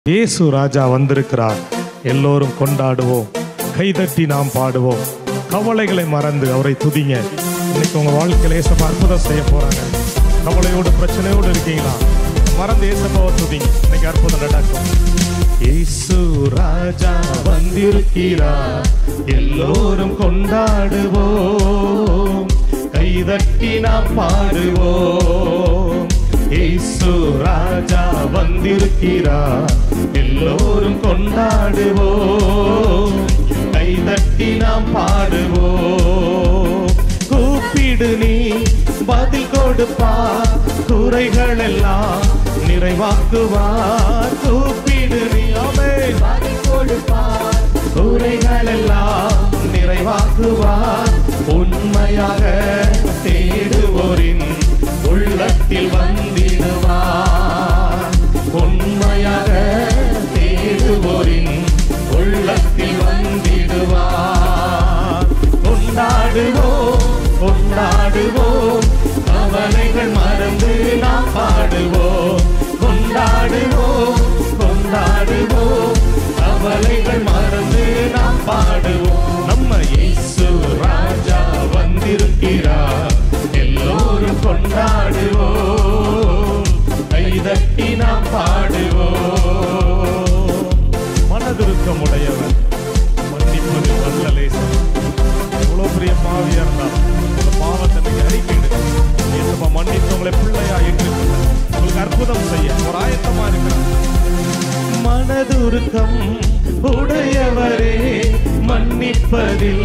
இயேசு ராஜா வந்திருக்கிறார் எல்லோரும் கொண்டாடுவோம் கைதட்டி நாம் பாடுவோம் கவலைகளை மறந்து அவரை துதிங்க இன்னைக்கு உங்க வாழ்க்கையில ஏசப்பா அற்புதம் செய்ய போறாங்க கவலையோடு பிரச்சனையோடு இருக்கீங்களா மறந்து ஏசப்பாவை துதிங்க இன்னைக்கு அற்புதம் நடக்கும் இயேசு ராஜா வந்திருக்கிறார் எல்லோரும் கொண்டாடுவோம் கைதட்டி நாம் பாடுவோம் இயேசு ராஜா வந்திருக்கிறார் எல்லோரும் கொண்டாடுவோம் கைதட்டி நாம் பாடுவோம் கூப்பிடு நீ பதில் கொடுப்பார் குறைகள் எல்லாம் நிறைவாக்குவார் கூப்பிடு நீ அமே பதில் கொடுப்பார் குறைகள் எல்லாம் நிறைவாக்குவார் உண்மையாக தேடுவோரின் உள்ளத்தில் வந்திடுவார் உண்மையாக தேடுவோரின் உள்ளத்தில் வந்திடுவார் கொண்டாடுவோம் கொண்டாடுவோம் கவலைகள் மறந்து நாம் பாடுவோம் கொண்டாடுவோம் கொண்டாடுவோம் கவலைகள் மறந்து நாம் பாடுவோம் நம்ம இயேசு ராஜா வந்திருக்கிறார் எல்லோரும் கொண்டாடுவோம் கைதட்டி நாம் பாடுவோம் மனதுருக்கம் உடையவர் மன்னிப்பது நல்ல லேசம் எவ்வளவு பெரிய பாவியா இருந்தாலும் அந்த பாவத்தை நீங்க அறிக்கையிடுங்க இயேசுப்பா மன்னித்து உங்களை பிள்ளையா ஏற்றுக்கொள்ள உங்களுக்கு அற்புதம் செய்ய ஒரு ஆயத்தமா இருக்கிறார் மனதுருக்கம் உடையவரே மன்னிப்பதில்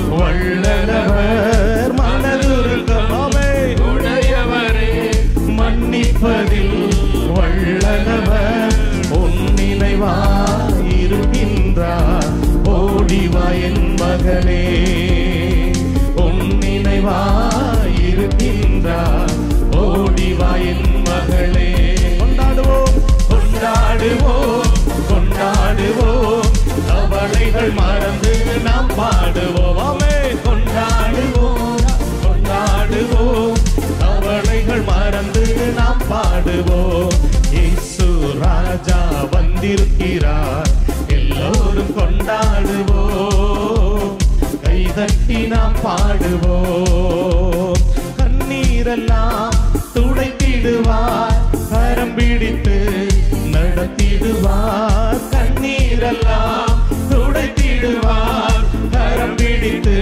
வல்லவர் மனதுருக்கம் அவை உடையவரே மன்னிப்பதில் வல்லவர் உன்னினைவா இருக்கின்றார் ஓடிவா என் மகனே உன்னினைவா இருக்கின்றார் ஓடிவா என் மகளே கொண்டாடுவோம் கொண்டாடுவோம் கொண்டாடுவோம் கவலைகள் மறந்து நாம் பாடுவோம் ஆமே கொண்டாடுவோம் கொண்டாடுவோம் கவலைகள் மறந்து நாம் பாடுவோம் இயேசு ராஜா வந்திருக்கிறார் எல்லோரும் கொண்டாடுவோம் கைதட்டி நாம் பாடுவோம் கண்ணீரெல்லாம் துடைத்திடுவார் கரம் பிடித்து நடத்திடுவார் கண்ணீரெல்லாம் துடைத்திடுவார் கரம் பிடித்து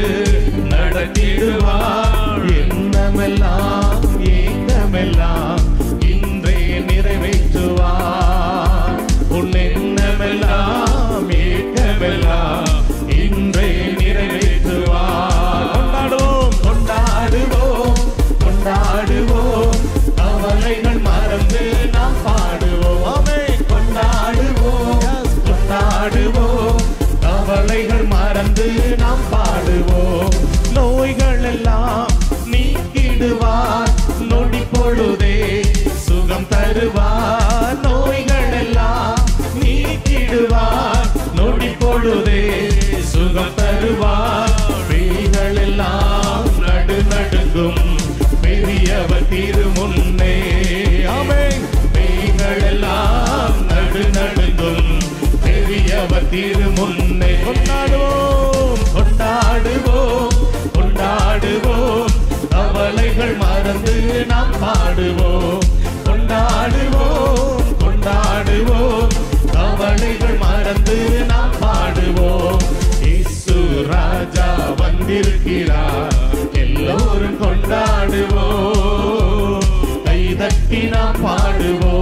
நடத்திடுவார் எண்ணமெல்லாம் ஏக்கமெல்லாம் இன்றே நிறைவேற்றுவார் உன் எண்ணமெல்லாம் ஏக்கமெல்லாம் இன்றே நிறைவேற்றுவார் கொண்டாடுவோம் கொண்டாடுவோம் கொண்டாடுவோம் கவலைகள் மறந்து நாம் பாடுவோம் ஆமே கொண்டாடுவோம் கொண்டாடுவோம் கவலைகள் மறந்து நாம் பாடுவோம் நோய்கள் எல்லாம் நீக்கிடுவார் நொடி பொழுதே சுகம் தருவார் நோய்கள் எல்லாம் நீக்கிடுவார் நொடி பொழுதே சுகம் தருவார் பேய்கள் எல்லாம் நடு நடுங்கும் பெரியவர் திருமுன்னே ஆமென் பேய்கள் எல்லாம் நடு நடுங்கும் பெரியவர் திருமுன்னே கொண்டாடுவோம் கொண்டாடுவோம் கொண்டாடுவோம் கவலைகள் மறந்து நாம் பாடுவோம் கொண்டாடுவோம் கொண்டாடுவோம் கவலைகள் மறந்து நாம் பாடுவோம் இயேசு ராஜா வந்திருக்கிறார் எல்லோரும் கொண்டாடுவோம் கைதட்டி நாம் பாடுவோம்